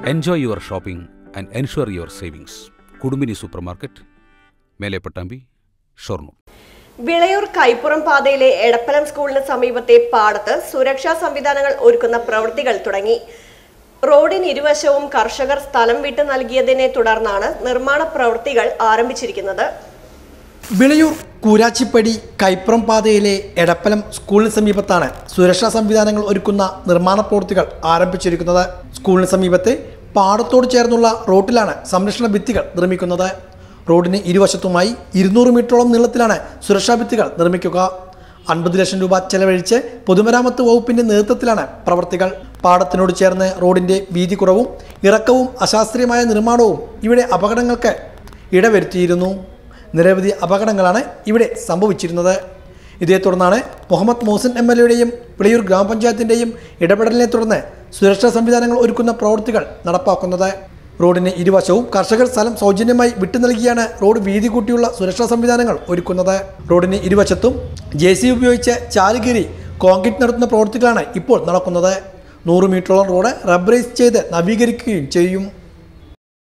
enjoy your shopping and ensure your savings Kudumbini super market Mele Pattambi Shoranur Vilayur Kaippuram പാതയിലെ എടപ്പലം സ്കൂളിന് സമീപത്തെ പാടത്ത് സുരക്ഷാ സംവിധാനങ്ങൾ ഒരുക്കുന്ന പ്രവൃത്തികൾ തുടങ്ങി റോഡിന് ഇരുവശവും കർഷകർ സ്ഥലം വിട്ടു നൽകിയതിനെ തുടർന്നാണ് നിർമ്മാണ പ്രവൃത്തികൾ ആരംഭിച്ചിരിക്കുന്നത് വിളയൂർ കൂരാച്ചിപ്പടി കൈപ്പുറം പാതയിലെ എടപ്പലം സ്കൂളിന് സമീപത്താണ് സുരക്ഷാ സംവിധാനങ്ങൾ ഒരുക്കുന്ന നിർമ്മാണ പ്രവൃത്തികൾ ആരംഭിച്ചിരിക്കുന്നത് സ്കൂളിന് സമീപത്തെ പാടത്തോട് ചേർന്നുള്ള റോഡിലാണ് സംരക്ഷണ ഭിത്തികൾ നിർമ്മിക്കുന്നത് റോഡിന് ഇരുവശത്തുമായി ഇരുന്നൂറ് മീറ്ററോളം നീളത്തിലാണ് സുരക്ഷാ ഭിത്തികൾ നിർമ്മിക്കുക അൻപത് ലക്ഷം രൂപ ചെലവഴിച്ച് പൊതുമരാമത്ത് വകുപ്പിന്റെ നേതൃത്വത്തിലാണ് പ്രവർത്തികൾ പാടത്തിനോട് ചേർന്ന് റോഡിന്റെ വീതി കുറവും ഇറക്കവും അശാസ്ത്രീയമായ നിർമ്മാണവും ഇവിടെ അപകടങ്ങൾക്ക് ഇടവരുത്തിയിരുന്നു നിരവധി അപകടങ്ങളാണ് ഇവിടെ സംഭവിച്ചിരുന്നത് ഇതേ തുടർന്നാണ് മുഹമ്മദ് മോഹസിൻ എം എൽ എയുടെയും വിളയൂർ ഗ്രാമപഞ്ചായത്തിൻ്റെയും ഇടപെടലിനെ തുടർന്ന് സുരക്ഷാ സംവിധാനങ്ങൾ ഒരുക്കുന്ന പ്രവൃത്തികൾ നടപ്പാക്കുന്നത് റോഡിന് ഇരുവശവും കർഷകർ സ്ഥലം സൗജന്യമായി വിട്ടു നൽകിയാണ് റോഡ് വീതി കൂട്ടിയുള്ള സുരക്ഷാ സംവിധാനങ്ങൾ ഒരുക്കുന്നത് റോഡിന് ഇരുവശത്തും ജെ സി ഉപയോഗിച്ച് ചാലുകീറി കോൺക്രീറ്റ് നടത്തുന്ന പ്രവൃത്തികളാണ് ഇപ്പോൾ നടക്കുന്നത് നൂറ് മീറ്ററോളം റോഡ് റബ്ബറൈസ് ചെയ്ത് നവീകരിക്കുകയും ചെയ്യും